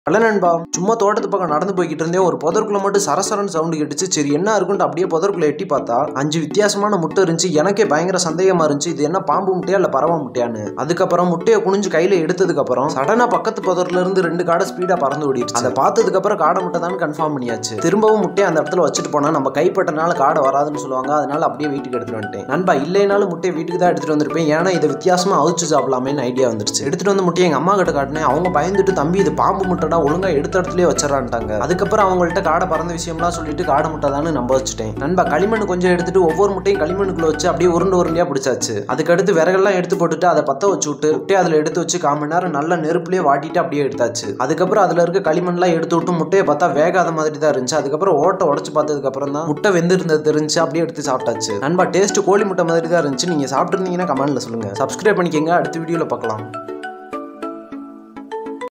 அல்ல நண்பா சும்மா தோட்டத்து பக்கம் நடந்து போய்கிட்டு இருந்தே ஒரு புதற்குள்ள மட்டும் சரசரன்னு சவுண்டு கேட்டுச்சு சரி என்ன இருக்குன்ட்டு அப்படியே புதற்குள்ள எட்டி பார்த்தா அஞ்சு வித்தியாசமான முட்டை இருந்துச்சு எனக்கே பயங்கர சந்தேகமா இருந்துச்சு இது என்ன பாம்பு முட்டையா இல்ல பறவை முட்டையான்னு அதுக்கப்புறம் முட்டையை குனிஞ்சு கையில எடுத்ததுக்கு அப்புறம் சடனா பக்கத்து புதர்ல இருந்து ரெண்டு காடை ஸ்பீடா பறந்து ஓடிடுச்சு அதை பார்த்ததுக்கு அப்புறம் காடை முட்டை தான் கன்ஃபார்ம் பண்ணியாச்சு திரும்பவும் முட்டையை அந்த இடத்துல வச்சுட்டு போனா நம்ம கைப்பட்டனால காடை வராதுன்னு சொல்லுவாங்க அதனால அப்படியே வீட்டுக்கு எடுத்துட்டு வந்துட்டேன் நண்பா இல்லைனாலும் முட்டையை வீட்டுக்கு தான் எடுத்துட்டு வந்திருப்பேன் ஏன்னா இதை வித்தியாசமா அவிச்சு சாப்பிடலாமேன்னு ஐடியா வந்துருச்சு எடுத்துட்டு வந்து முட்டையை எங்க அம்மா கிட்ட காட்டினேன் அவங்க பயந்துட்டு தம்பி இது பாம்பு முட்டைடா ஒழுங்கா எடுத்த இடத்துலயே வச்சிடறான்ட்டாங்க அதுக்கப்புறம் அவங்கள்ட்ட காடை பறந்த விஷயம்லாம் சொல்லிட்டு காடை முட்டை தானே நம்ப வச்சுட்டேன் நண்பா களிமண் கொஞ்சம் எடுத்துட்டு ஒவ்வொரு முட்டையும் களிமண்ணுக்குள்ள வச்சு அப்படியே உருண்டு உருண்டையா பிடிச்சாச்சு அதுக்கடுத்து விறகெல்லாம் எடுத்து போட்டுட்டு அதை பத்த வச்சு விட்டு முட்டையை அதுல எடுத்து வச்சு கால் மணி நேரம் நல்லா நெருப்புலயே வாட்டிட்டு அப்படியே எடுத்தாச்சு அதுக்கப்புறம் அதுல இருக்க களிமண்லாம் எடுத்து விட்டு முட்டையை பார்த்தா வேகாத மாதிரி தான் இருந்துச்சு அதுக்கப்புறம் ஓட்டை உடச்சு பார்த்ததுக்கு அப்புறம் தான் முட்டை வெந்திருந்தது தெரிஞ்சு அப்படியே எடுத்து சாப்பிட்டாச்சு நண்பா டேஸ்ட் கோழி முட்டை மாதிரி தான் இருந்துச்சு நீங்க சாப்பிட்டுருந்தீங்கன்னா கமெண்ட்ல சொல்லுங்க சப்ஸ்கிரைப் பண்ணிக்கங்க அடுத்த வீடியோல பார்க்கலாம்